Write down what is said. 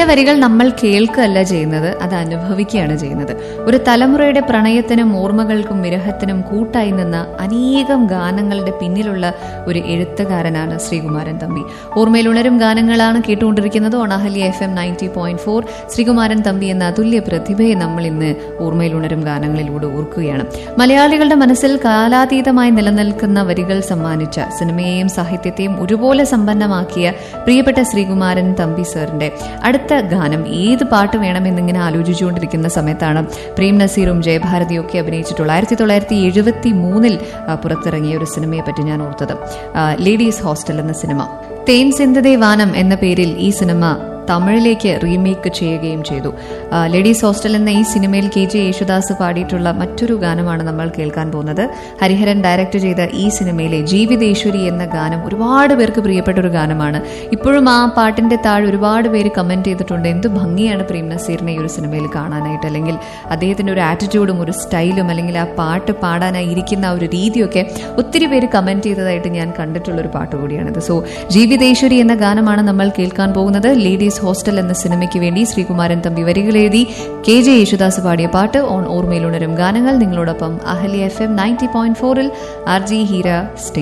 വരികൾ നമ്മൾ കേൾക്കുകയല്ല ചെയ്യുന്നത് അത് അനുഭവിക്കുകയാണ് ചെയ്യുന്നത് ഒരു തലമുറയുടെ പ്രണയത്തിനും ഓർമ്മകൾക്കും വിരഹത്തിനും കൂട്ടായി നിന്ന അനേകം ഗാനങ്ങളുടെ പിന്നിലുള്ള ഒരു എഴുത്തുകാരനാണ് ശ്രീകുമാരൻ തമ്പി ഓർമ്മയിൽ ഉണരും ഗാനങ്ങളാണ് കേട്ടുകൊണ്ടിരിക്കുന്നത് ഓണാഹലി F M ninety point four Sreekumaran Thampi എന്ന അതുല്യ പ്രതിഭയെ നമ്മൾ ഇന്ന് ഓർമ്മയിൽ ഉണരും ഗാനങ്ങളിലൂടെ ഓർക്കുകയാണ് മലയാളികളുടെ മനസ്സിൽ കാലാതീതമായി നിലനിൽക്കുന്ന വരികൾ സമ്മാനിച്ച സിനിമയെയും സാഹിത്യത്തെയും ഒരുപോലെ സമ്പന്നമാക്കിയ പ്രിയപ്പെട്ട ശ്രീകുമാരൻ തമ്പി സാറിന്റെ അടുത്ത ഗാനം ഏത് പാട്ട് വേണമെന്നിങ്ങനെ ആലോചിച്ചുകൊണ്ടിരിക്കുന്ന സമയത്താണ് പ്രേം നസീറും ജയഭാരതിയും ഒക്കെ അഭിനയിച്ചിട്ടുള്ള ആയിരത്തി തൊള്ളായിരത്തി എഴുപത്തി മൂന്നിൽ പുറത്തിറങ്ങിയ ഒരു സിനിമയെ പറ്റി ഞാൻ ഓർത്തത് ആ, ലേഡീസ് ഹോസ്റ്റൽ എന്ന സിനിമ തേൻ സിന്ധതേ വാനം എന്ന പേരിൽ ഈ സിനിമ തമിഴിലേക്ക് റീമേക്ക് ചെയ്യുകയും ചെയ്തു ആ, ലേഡീസ് ഹോസ്റ്റൽ എന്ന ഈ സിനിമയിൽ കെ ജെ യേശുദാസ് പാടിയിട്ടുള്ള മറ്റൊരു ഗാനമാണ് നമ്മൾ കേൾക്കാൻ പോകുന്നത് ഹരിഹരൻ ഡയറക്റ്റ് ചെയ്ത ഈ സിനിമയിലെ ജീവിതേശ്വരി എന്ന ഗാനം ഒരുപാട് പേർക്ക് പ്രിയപ്പെട്ട ഒരു ഗാനമാണ് ഇപ്പോഴും ആ പാട്ടിന്റെ താഴെ ഒരുപാട് പേര് കമന്റ് ചെയ്തിട്ടുണ്ട് എന്ത് ഭംഗിയാണ് പ്രേം നസീറിനെ ഈ ഒരു സിനിമയിൽ കാണാനായിട്ട് അല്ലെങ്കിൽ അദ്ദേഹത്തിന്റെ ഒരു ആറ്റിറ്റ്യൂഡും ഒരു സ്റ്റൈലും അല്ലെങ്കിൽ ആ പാട്ട് പാടാനായി ഇരിക്കുന്ന ആ ഒരു രീതിയൊക്കെ ഒത്തിരി പേര് കമന്റ് ചെയ്തതായിട്ട് ഞാൻ കണ്ടിട്ടുള്ള ഒരു പാട്ട് കൂടിയാണിത് സോ ജീവിതേശ്വരി എന്ന ഗാനമാണ് നമ്മൾ കേൾക്കാൻ പോകുന്നത് ലേഡീസ് ഹോസ്റ്റൽ എന്ന സിനിമയ്ക്ക് വേണ്ടി ശ്രീകുമാരൻ തമ്പി വരികൾ എഴുതി കെ ജെ യേശുദാസ് പാടിയ പാട്ട് ഓൺ ഓർമ്മയിലുണരും ഗാനങ്ങൾ നിങ്ങളോടൊപ്പം Ahalia F M ninety point ഫോറിൽ ആർ ജി ഹീര സ്റ്റേ